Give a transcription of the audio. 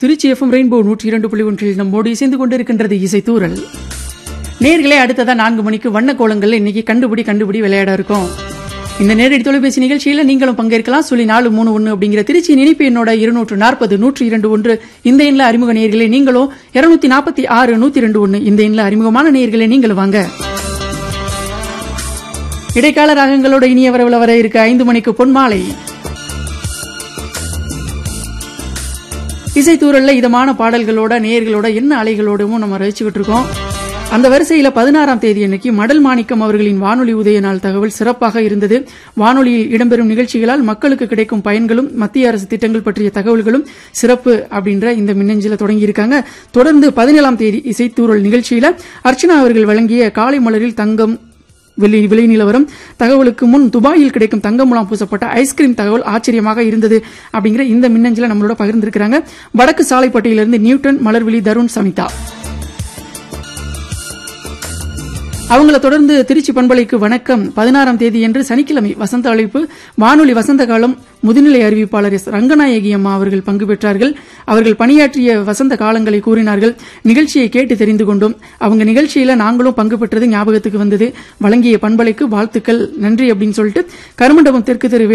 Trichy FM rainbow நூற்றி இரண்டு புள்ளி ஒன்றில் நம்மோடு இசைந்து கொண்டிருக்கின்றது இசைத்தூரல் நேர்களே அடுத்ததா நான்கு மணிக்கு வண்ண கோலங்கள்ல இன்னைக்கு கண்டுபிடி கண்டுபிடி விளையாட இருக்கோம் இந்த நேரடி தொலைபேசி நிகழ்ச்சியில நீங்களும் பங்கேற்கலாம் சொல்லி நாலு மூணு ஒன்று அப்படிங்கிற திருச்சி இனிப்பு எண்ணோட இருநூற்று நாற்பது நூற்றி இரண்டு ஒன்று இந்த எண்ணில் அறிமுக நேயர்களே நீங்களும் இருநூத்தி நாற்பத்தி ஆறு நூத்தி ரெண்டு ஒன்று இந்த எண்ணில் அறிமுகமான நேயர்களே நீங்களும் வாங்க இடைக்கால ராகங்களோட இனிய வரவில் வர இருக்க ஐந்து மணிக்கு பொன்மாலை இசைத்தூரல்ல இதமான பாடல்களோட நேயர்களோட என்ன அலைகளோடவும் நம்ம ரசிச்சுக்கிட்டு இருக்கோம் அந்த வரிசையில பதினாறாம் தேதி அன்னைக்கு மடல் மாணிக்கம் அவர்களின் வானொலி உதய நாள் தகவல் சிறப்பாக இருந்தது வானொலியில் இடம்பெறும் நிகழ்ச்சிகளால் மக்களுக்கு கிடைக்கும் பயன்களும் மத்திய அரசு திட்டங்கள் பற்றிய தகவல்களும் சிறப்பு அப்படின்ற இந்த மின்னஞ்சல தொடங்கியிருக்காங்க தொடர்ந்து பதினேழாம் தேதி இசைத்தூரல் நிகழ்ச்சியில அர்ச்சனா அவர்கள் வழங்கிய காலை மலரில் தங்கம் விலை விலை நிலவரம் தகவலுக்கு முன் துபாயில் கிடைக்கும் தங்க முலாம் பூசப்பட்ட ஐஸ்கிரீம் தகவல் ஆச்சரியமாக இருந்தது அப்படிங்கிற இந்த மின்னஞ்சல நம்மளோட பகிர்ந்திருக்கிறாங்க வடக்கு சாலைப்பட்டியிலிருந்து நியூட்டன் மலர்விழி தருண் சமிதா அவங்கள தொடர்ந்து திருச்சி பண்பலைக்கு வணக்கம் பதினாறாம் தேதி என்று சனிக்கிழமை வசந்த அழைப்பு வானொலி வசந்த காலம் முதுநிலை அறிவிப்பாளர் எஸ் ரங்கநாயகி அம்மா அவர்கள் பங்கு பெற்றார்கள் அவர்கள் பணியாற்றிய வசந்த காலங்களை கூறினார்கள் நிகழ்ச்சியை கேட்டு தெரிந்து கொண்டோம் அவங்க நிகழ்ச்சியில நாங்களும் பங்கு பெற்றது ஞாபகத்துக்கு வந்தது வழங்கிய பண்பலைக்கு வாழ்த்துக்கள் நன்றி அப்படின்னு சொல்லிட்டு கருமண்டபம் தெற்கு தெரு